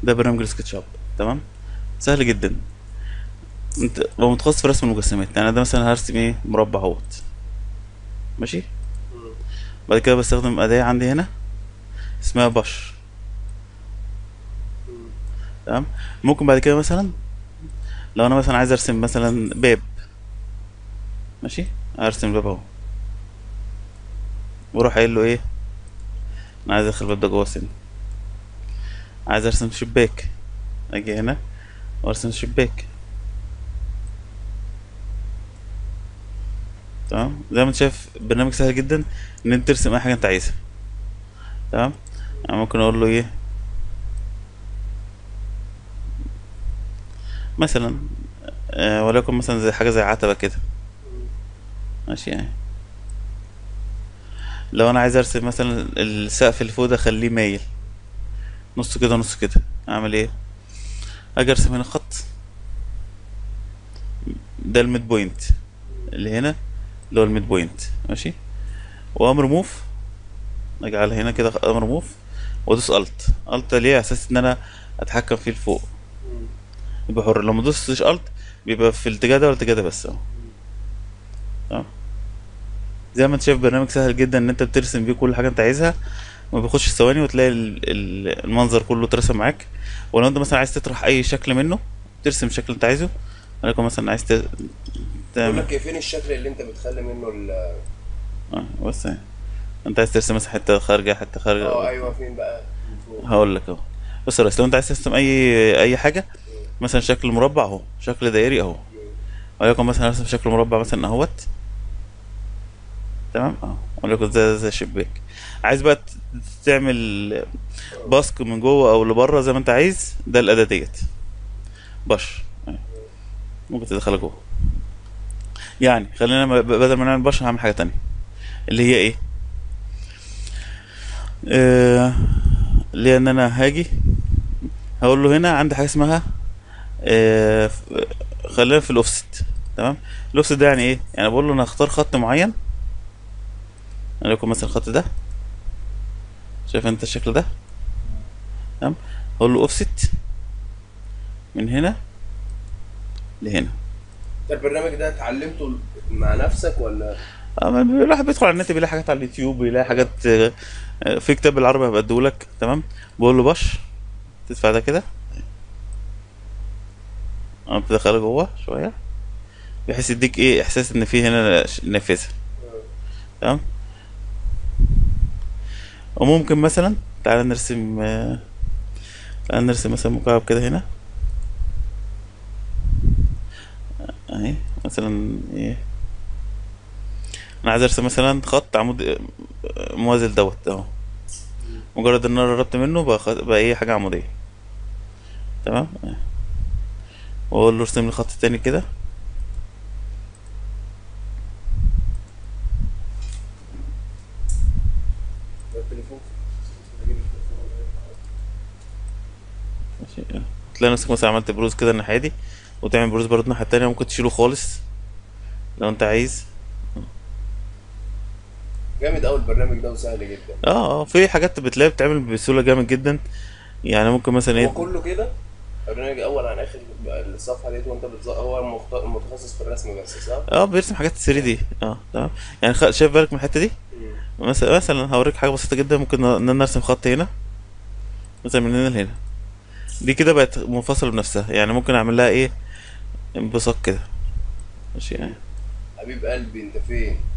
ده برنامج السكتش اب تمام سهل جدا انت لو متخصص في رسم المجسمات يعني ده مثلا هرسم ايه مربع اهوت ماشي بعد كده بستخدم اداة عندي هنا اسمها بش تمام ممكن بعد كده مثلا لو انا مثلا عايز ارسم مثلا باب ماشي ارسم الباب اهو واروح قايل له ايه انا عايز ادخل الباب ده جوه السن عايز ارسم شباك اجي هنا وارسم شباك تمام زي ما انت شايف برنامج سهل جدا ان انت ترسم اي حاجه انت عايزها تمام يعني ممكن اقول له ايه مثلا آه وليكن مثلا زي حاجه زي عتبه كده ماشي يعني لو انا عايز ارسم مثلا السقف اللي فوق ده اخليه مايل نص كده نص كده اعمل ايه اجي ارسم هنا خط ده الميد بوينت اللي هنا اللي هو الميد بوينت ماشي وامر موف اجي على هنا كده امر موف وادوس الت الت ليه على اساس ان انا اتحكم فيه لفوق يبقى حر لو ما دوستش الت بيبقى في الاتجاه ده والاتجاه ده بس اهو تمام زي ما انت شايف برنامج سهل جدا ان انت بترسم بيه كل حاجه انت عايزها ما بيخش ثواني وتلاقي ال- ال- المنظر كله اترسم معاك ولو انت مثلا عايز تطرح اي شكل منه ترسم الشكل اللي انت عايزه ولكن مثلا عايز ت... يقول تعمل لك فين الشكل اللي انت بتخلي منه ال اه بس اهي. انت عايز ترسم مثلا حته خارجه حته خارجه اه ايوه فين بقى من فوق. هقول لك اهو بص يا ريس لو انت عايز ترسم اي اي حاجه مثلا شكل مربع اهو شكل دائري اهو وليكن مثلا ارسم شكل مربع مثلا اهوت تمام اهو وليكن زي زي شباك عايز بقى ت- تعمل باسك من جوه او لبره زي ما انت عايز ده الاداه ديت بش اهي. ممكن تدخلها جوه يعني خلينا ب- بدل ما نعمل بش هعمل حاجه تانية اللي هي ايه آه اللي هي ان انا هاجي هقول له هنا عندي حاجه اسمها آه ف- خلينا في الاوفست تمام الاوفست ده يعني ايه يعني بقول له انا هختار خط معين يعني لكم مثلا الخط ده شايف انت الشكل ده تمام هقول له اوفست من هنا لهنا انت البرنامج ده اتعلمته مع نفسك ولا اما الواحد بيدخل على النت بيلاقي حاجات على اليوتيوب بيلاقي حاجات آه، آه، في كتاب بالعربي هبقى اديهولك تمام بقول له بش تدفع ده كده اه بتدخله جوه شويه بحيث يديك ايه احساس ان في هنا ش- نافذه تمام وممكن مثلا تعالى نرسم آه، تعالى نرسم مثلا مكعب كده هنا اهي مثلا ايه انا عايز ارسم مثلا خط عمود آه، موازل دوت اهو مجرد ان انا قربت منه بقى, خط... بقى ايه حاجه عموديه تمام آه. واقول له ارسم لي خط تاني كده ده التليفون اجيب التليفون. ماشي آه. تلاقي نفسك مثلا عملت بروز كده الناحيه دي وتعمل بروز برضه الناحيه التانيه ممكن تشيله خالص لو انت عايز جامد قوي البرنامج ده وسهل جدا اه اه في حاجات بتلاقي بتتعمل بسهوله جامد جدا يعني ممكن مثلا هو ايه كله كده برنامج اول عن اخر بقى الصفحه ديت وانت بتظبط هو مخت- متخصص في الرسم بس صح؟ اه بيرسم حاجات 3 دي اه تمام يعني خ... شايف بالك من الحته دي مم. مثلا مثلا هوريك حاجه بسيطه جدا ممكن ان انا ارسم خط هنا مثلا من هنا لهنا دي كده بقت منفصله بنفسها يعني ممكن اعمل لها ايه انبساط كده ماشي يعني حبيب قلبي انت فين؟